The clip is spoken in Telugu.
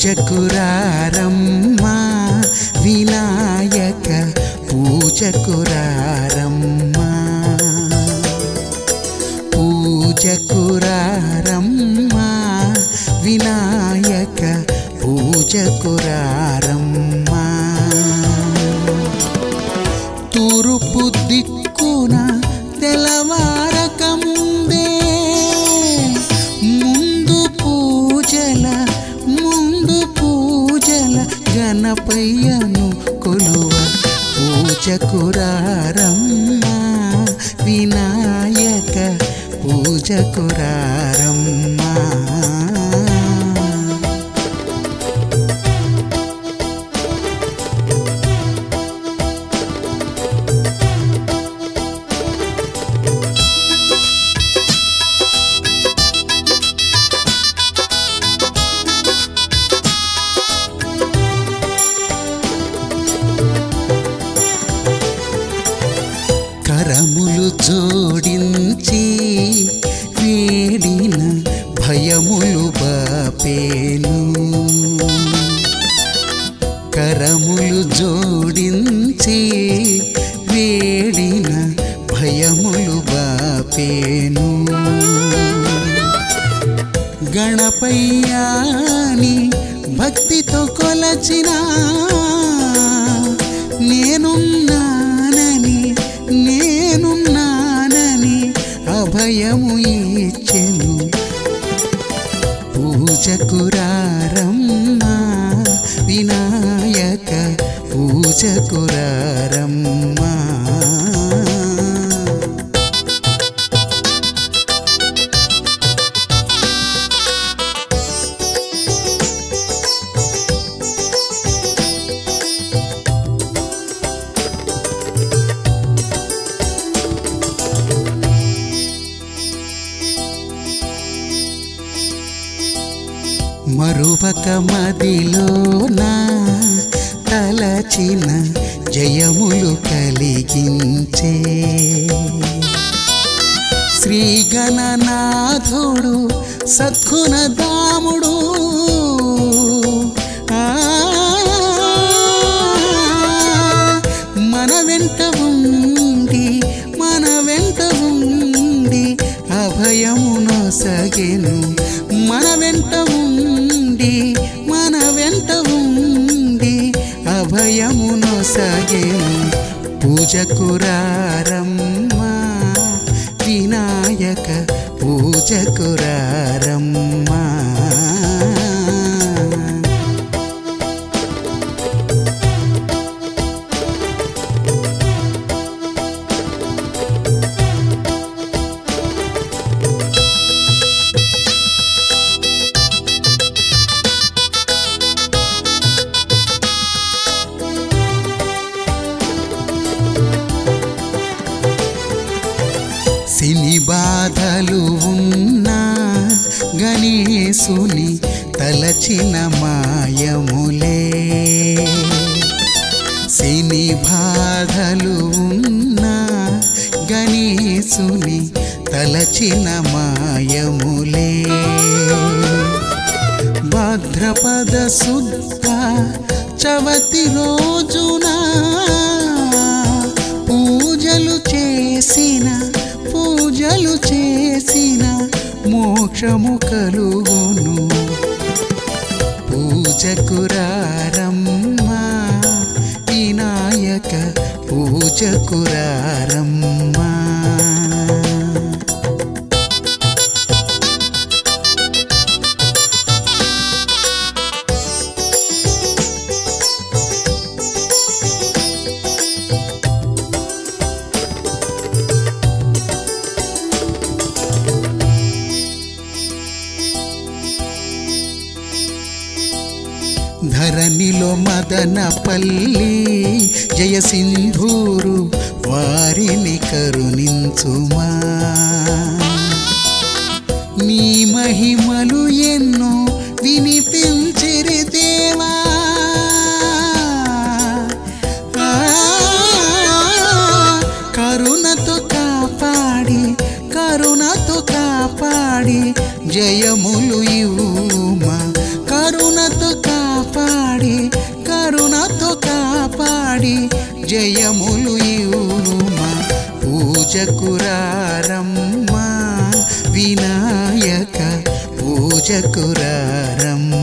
పూజకురారమ్మా వినాయక పూజకురారమ్మా పూజకురారమ్మా వినాయక పూజకురారమ్మా తూర్పు దిక్కున తెల్లవారక ముందే ముందు పూజల ముందు పూజల గణపయ్యను కొలువ పూజకురారమ్మా వినాయక పూజకురారమ్మా కరములు జోడించి వేడిన భయములు బాపేను కరములు జోడించి వేడిన భయములు బాపేను గణపయ్యాని భక్తితో కొలచిన నేనున్నానని నేనున్నానని అభయము ఇచ్చెను పూజకురారమ్మా వినాయక పూజకురారమ్మా మరువక మదిలోన తలచిన జయములు కలిగించే శ్రీ గణనాథుడు సద్గుణ దాముడు ఆ, మన వెంట ఉండి మన వెంట ఉండి అభయమును సగెను మన వెంట ఉండి మన వెంట ఉండి అభయమును సగెను పూజకురారమ్మా వినాయక పూజకురారమ్మా సిని బాధలు ఉన్నా గణేశుని తలచిన మాయములే సిని బాధలు ఉన్నా గణేశుని తలచిన మాయములే భాద్రపద శుద్ధ చవతి రోజున పూజలు చేసిన పూజలు చేసిన మోక్షము కలుగును పూజకురారమ్మా వినాయక పూజకురారమ్మా ధరణిలో మదనపల్లి జయసింధూరు వారిని కరుణించుమా నీ మహిమలు ఎన్నో వినిపించిరి దేవా ఆ, కరుణతో కాపాడి కరుణతో కాపాడి జయములు ఇవ్వుమా కరుణతో కా పూజకురారమ్మా వినాయక పూజకురారమ్మా